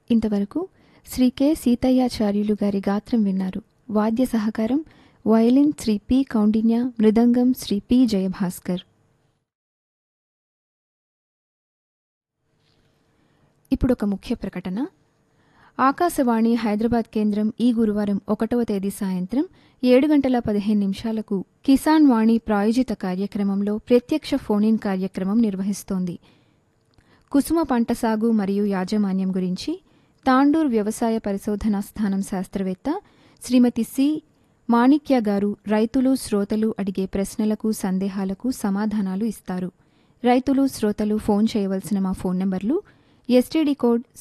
ఇంతవరకు శ్రీ కె సీతయ్యాచార్యులు గారి గాత్రం విన్నారు వాద్య సహకారం violin Shri P Kaundinya mridangam Shri P Jayabhaskar ఇప్పుడు ఒక ముఖ్య ప్రకటన ఆకాశవాణి హైదరాబాద్ కేంద్రం ఈ గురువారం ఒకటవ తేదీ సాయంత్రం ఏడు గంటల పదిహేను నిమిషాలకు కిసాన్ వాణి ప్రాయోజిత కార్యక్రమంలో ప్రత్యక్ష ఫోన్ కార్యక్రమం నిర్వహిస్తోంది కుసుమ పంట సాగు మరియు యాజమాన్యం గురించి తాండూర్ వ్యవసాయ పరిశోధనా స్థానం శాస్త్రవేత్త శ్రీమతి సి మాణిక్య గారు రైతులు శ్రోతలు అడిగే ప్రశ్నలకు సందేహాలకు సమాధానాలు ఇస్తారు రైతులు శ్రోతలు ఫోన్ చేయవలసిన మా ఫోన్ నంబర్లు ఎస్టీడీ కోడ్